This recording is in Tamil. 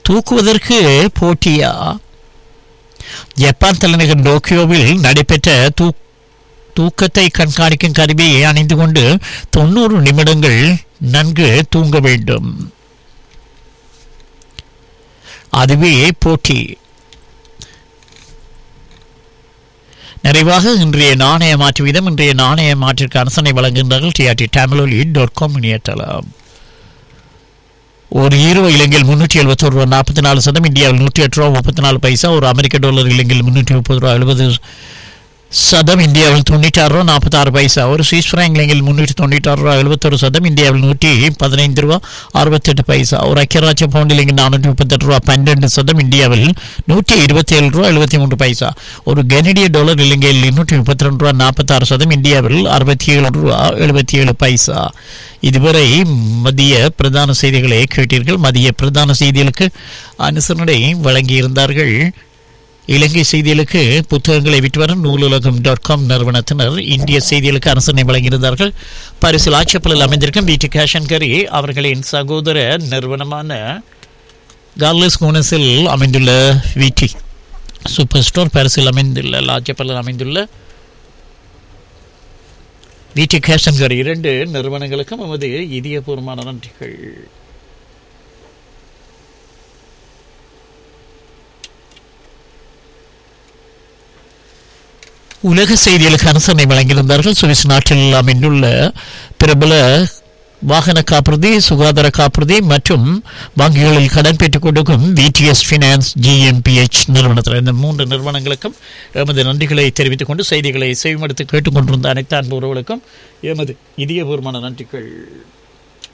தூக்குவதற்கு போட்டியா ஜப்பான் தலைநகர் டோக்கியோவில் நடைபெற்ற தூ தூக்கத்தை கண்காணிக்கும் கருவியை அணிந்து கொண்டு தொண்ணூறு நிமிடங்கள் நன்கு தூங்க வேண்டும் அதுவே போட்டி நிறைவாக இன்றைய நாணய மாற்று வீதம் இன்றைய நாணய மாற்றிற்கு அரசனை வழங்குகின்றார்கள் டிஆர்டி டேமலோலி டாட் காம் இணையதளம் ஒரு ஈரோ இலங்கையில் முன்னூற்றி எழுபத்தோரு ரூபா நாற்பத்தி நாலு சதம் இந்தியாவில் நூற்றி எட்டு ரூபா முப்பத்தி நாலு பைசா ஒரு அமெரிக்க டாலர் இலங்கையில் முன்னூற்றி முப்பது ரூபா எழுபது சதம் இந்தியாவில் தொண்ணூற்றாறு ரூபா நாற்பத்தாறு பைசா ஒரு சுவிஸ் ஃப்ராங்க் இலங்கையில் முன்னூற்றி தொண்ணூற்றாறு ரூபா எழுபத்தொரு சதம் இந்தியாவில் நூற்றி பதினைந்து ரூபா அறுபத்தெட்டு பைசா ஒரு ஐக்கியராட்சிய பவுண்ட் இலங்கை நானூற்றி முப்பத்தெட்டு ரூபா பன்னெண்டு சதம் இந்தியாவில் நூற்றி இருபத்தி ஏழு ரூபா எழுபத்தி மூன்று பைசா ஒரு கனடிய டாலர் இலங்கையில் இருநூற்றி முப்பத்தி ரெண்டு ரூபா நாற்பத்தாறு சதம் இந்தியாவில் அறுபத்தி ஏழு ரூபா எழுபத்தி ஏழு பைசா இதுவரை மதிய பிரதான செய்திகளை கேட்டீர்கள் மதிய பிரதான செய்திகளுக்கு அனுசரணை வழங்கியிருந்தார்கள் இலங்கை செய்திகளுக்கு புத்தகங்களை விட்டு வரும் நூலுலகம் டாட் காம் நிறுவனத்தினர் இந்திய செய்திகளுக்கு அரசனை வழங்கியிருந்தார்கள் பரிசில் ஆட்சப்பலில் அமைந்திருக்கும் வீட்டு கேஷன் கரி அவர்களின் சகோதர நிறுவனமான கார்லஸ் கோனஸில் அமைந்துள்ள வீட்டி சூப்பர் ஸ்டோர் பரிசில் அமைந்துள்ள லாட்சப்பலில் அமைந்துள்ள வீட்டு கேஷன் கரி இரண்டு நிறுவனங்களுக்கும் நமது இதயபூர்வமான நன்றிகள் உலக செய்திகளுக்கு அரசனை வழங்கியிருந்தார்கள் சுவிஸ் நாட்டில் அமைந்துள்ள பிரபல வாகன காப்புறுதி சுகாதார காப்புறுதி மற்றும் வங்கிகளில் கடன் பெற்றுக் கொடுக்கும் விடிஎஸ் ஃபினான்ஸ் ஜிஎம்பிஎச் நிறுவனத்தில் இந்த மூன்று நிறுவனங்களுக்கும் எமது நன்றிகளை தெரிவித்துக் கொண்டு செய்திகளை செய்வெடுத்து கேட்டுக்கொண்டிருந்த அனைத்து அன்பு உறவுகளுக்கும் எமது இதயபூர்வமான நன்றிகள்